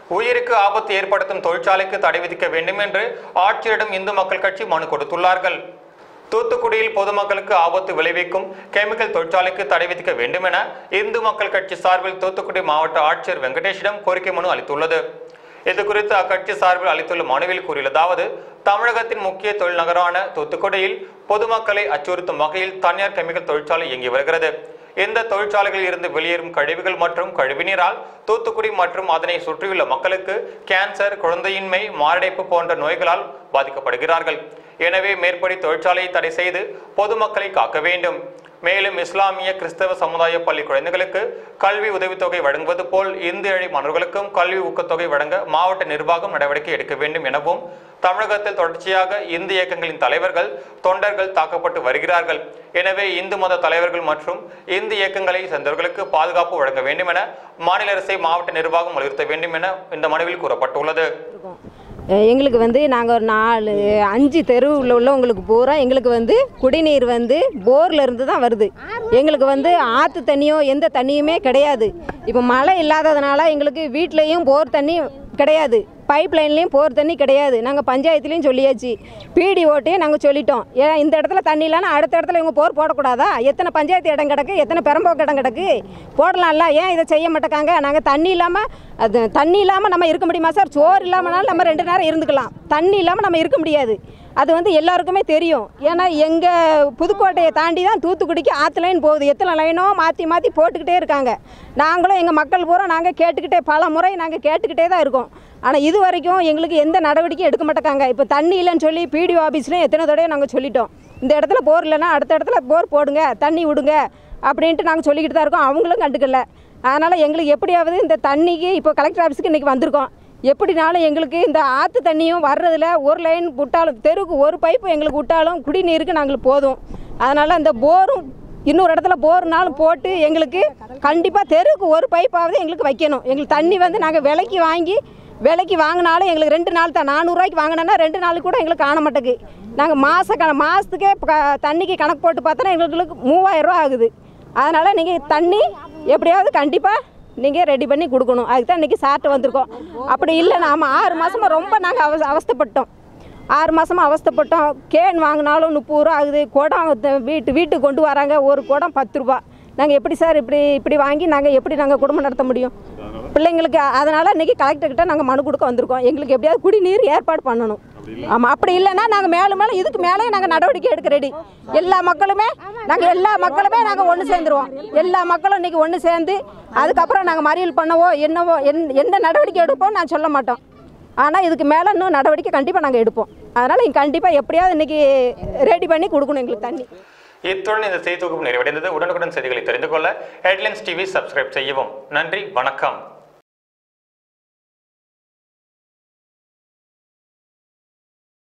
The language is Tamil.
உயிருக்கு ஆபத்து ஏற்படுத்தும் தொழிற்சாலைக்கு தடை விதிக்க வேண்டும் என்று ஆட்சியரிடம் இந்து மக்கள் கட்சி மனு கொடுத்துள்ளார்கள் தூத்துக்குடியில் பொதுமக்களுக்கு ஆபத்து விளைவிக்கும் கெமிக்கல் தொழிற்சாலைக்கு தடை விதிக்க வேண்டும் என இந்து மக்கள் கட்சி சார்பில் தூத்துக்குடி மாவட்ட ஆட்சியர் வெங்கடேஷிடம் கோரிக்கை மனு அளித்துள்ளது இது குறித்து அக்கட்சி சார்பில் அளித்துள்ள மனுவில் கூறியுள்ளதாவது தமிழகத்தின் முக்கிய தொழில் நகரான தூத்துக்குடியில் பொதுமக்களை அச்சுறுத்தும் வகையில் தனியார் கெமிக்கல் தொழிற்சாலை இயங்கி வருகிறது இந்த தொழிற்சாலைகளில் இருந்து வெளியேறும் கழிவுகள் மற்றும் கழிவுநீரால் தூத்துக்குடி மற்றும் அதனை சுற்றியுள்ள மக்களுக்கு கேன்சர் குழந்தையின்மை மாரடைப்பு போன்ற நோய்களால் பாதிக்கப்படுகிறார்கள் எனவே மேற்படி தொழிற்சாலையை தடை செய்து பொதுமக்களை காக்க வேண்டும் மேலும் இஸ்லாமிய கிறிஸ்தவ சமுதாய பள்ளி குழந்தைகளுக்கு கல்வி உதவித்தொகை வழங்குவது போல் இந்து ஏழை மாணவர்களுக்கும் கல்வி ஊக்கத்தொகை வழங்க மாவட்ட நிர்வாகம் நடவடிக்கை எடுக்க வேண்டும் எனவும் தமிழகத்தில் தொடர்ச்சியாக இந்து இயக்கங்களின் தலைவர்கள் தொண்டர்கள் தாக்கப்பட்டு வருகிறார்கள் எனவே இந்து மத தலைவர்கள் மற்றும் இந்து இயக்கங்களை சேர்ந்தவர்களுக்கு பாதுகாப்பு வழங்க வேண்டும் என மாநில அரசை மாவட்ட நிர்வாகம் வலியுறுத்த வேண்டும் என இந்த மனுவில் கூறப்பட்டுள்ளது இருக்கோம் அஹ் எங்களுக்கு வந்து நாங்கள் ஒரு நாலு அஞ்சு தெருவில் உள்ளவங்களுக்கு பூரா எங்களுக்கு வந்து குடிநீர் வந்து போரில் இருந்து தான் வருது எங்களுக்கு வந்து ஆற்று தண்ணியோ எந்த தண்ணியுமே கிடையாது இப்போ மழை இல்லாததுனால எங்களுக்கு வீட்லேயும் போர் தண்ணி கிடையாது பைப் லைன்லேயும் போர் தண்ணி கிடையாது நாங்கள் பஞ்சாயத்துலேயும் சொல்லியாச்சு பிடி ஓட்டையும் நாங்கள் சொல்லிட்டோம் ஏன் இந்த இடத்துல தண்ணி இல்லைன்னா அடுத்த இடத்துல இவங்க போர் போடக்கூடாதா எத்தனை பஞ்சாயத்து இடம் கிடக்கு எத்தனை பெரம்போக்கு இடம் கிடக்கு போடலாம்ல ஏன் இதை செய்ய மாட்டேக்காங்க நாங்கள் தண்ணி இல்லாமல் அது தண்ணி இல்லாமல் நம்ம இருக்க முடியுமா சார் சோறு இல்லாமனாலும் நம்ம ரெண்டு நேரம் இருந்துக்கலாம் தண்ணி இல்லாமல் நம்ம இருக்க முடியாது அது வந்து எல்லாருக்குமே தெரியும் ஏன்னா எங்கள் புதுக்கோட்டையை தாண்டி தான் தூத்துக்குடிக்கு ஆற்று லைன் போகுது எத்தனை லைனோ மாற்றி மாற்றி போட்டுக்கிட்டே இருக்காங்க நாங்களும் எங்கள் மக்கள் பூரா நாங்கள் கேட்டுக்கிட்டே பல முறை நாங்கள் கேட்டுக்கிட்டே தான் இருக்கோம் ஆனால் இது வரைக்கும் எங்களுக்கு எந்த நடவடிக்கையும் எடுக்க மாட்டேக்காங்க இப்போ தண்ணி இல்லைன்னு சொல்லி பிடிஓ ஆஃபீஸ்லையும் எத்தனை தடவை நாங்கள் சொல்லிட்டோம் இந்த இடத்துல போர் இல்லைன்னா அடுத்த இடத்துல போர் போடுங்க தண்ணி விடுங்க அப்படின்ட்டு நாங்கள் சொல்லிக்கிட்டு தான் இருக்கோம் அவங்களும் கண்டுக்கல அதனால் எங்களுக்கு எப்படியாவது இந்த தண்ணிக்கு இப்போ கலெக்டர் ஆஃபீஸுக்கு இன்றைக்கி வந்திருக்கோம் எப்படினாலும் எங்களுக்கு இந்த ஆற்று தண்ணியும் வர்றதில் ஒரு லைன் விட்டாலும் தெருவுக்கு ஒரு பைப்பு எங்களுக்கு விட்டாலும் குடிநீருக்கு நாங்களுக்கு போதும் அதனால் இந்த போரும் இன்னொரு இடத்துல போர்னாலும் போட்டு எங்களுக்கு கண்டிப்பாக தெருவுக்கு ஒரு பைப்பாவது எங்களுக்கு வைக்கணும் எங்களுக்கு தண்ணி வந்து நாங்கள் விலைக்கு வாங்கி விலைக்கு வாங்கினாலும் எங்களுக்கு ரெண்டு நாள் தான் நானூறுரூவாய்க்கு வாங்கினோன்னா ரெண்டு நாளுக்கு கூட எங்களுக்கு காண மாட்டேங்குது நாங்கள் மாத கண மாதத்துக்கே இப்போ க- தண்ணிக்கு கணக்கு போட்டு பார்த்தோன்னா எங்களுக்கு மூவாயிரரூவா ஆகுது அதனால் நீங்கள் தண்ணி எப்படியாவது கண்டிப்பாக நீங்கள் ரெடி பண்ணி கொடுக்கணும் அதுக்கு தான் இன்றைக்கி சாப்பிட்டு வந்திருக்கோம் அப்படி இல்லை நாம ஆறு மாதமாக ரொம்ப நாங்கள் அவ அவஸ்தைப்பட்டோம் ஆறு மாதமாக அவஸ்தைப்பட்டோம் கேன் வாங்கினாலும் முப்பது ரூபா ஆகுது குடம் த- வீட்டு வீட்டுக்கு கொண்டு வராங்க ஒரு குடம் பத்து ரூபா நாங்கள் எப்படி சார் இப்படி இப்படி வாங்கி நாங்கள் எப்படி நாங்கள் குடும்பம் நடத்த முடியும் பிள்ளைங்களுக்கு அதனால் இன்றைக்கி கலெக்டர்கிட்ட நாங்கள் மனு கொடுக்க வந்திருக்கோம் எங்களுக்கு எப்படியாவது குடிநீர் ஏற்பாடு பண்ணணும் ஆமாம் அப்படி இல்லைன்னா நாங்கள் மேலும் மேலும் இதுக்கு மேலே நாங்கள் நடவடிக்கை எடுக்க ரெடி எல்லா மக்களுமே நாங்கள் எல்லா மக்களுமே நாங்கள் ஒன்று சேர்ந்துருவோம் எல்லா மக்களும் இன்றைக்கி ஒன்று சேர்ந்து அதுக்கப்புறம் நாங்கள் மறியல் பண்ணவோ என்னவோ என் எந்த நடவடிக்கை எடுப்போம் நான் சொல்ல மாட்டோம் ஆனால் இதுக்கு மேலே இன்னும் நடவடிக்கை கண்டிப்பாக நாங்கள் எடுப்போம் அதனால் இங்கே கண்டிப்பாக எப்படியாவது இன்றைக்கி ரெடி பண்ணி கொடுக்கணும் எங்களுக்கு தண்ணி இத்துடன் இந்த செய்தி தொகுப்பு நிறைவடைந்தது உடனுக்குடன் செய்திகளை தெரிந்து கொள்ள ஹெட்லைன்ஸ் டிவி சப்ஸ்கிரைப் செய்யவும் நன்றி வணக்கம்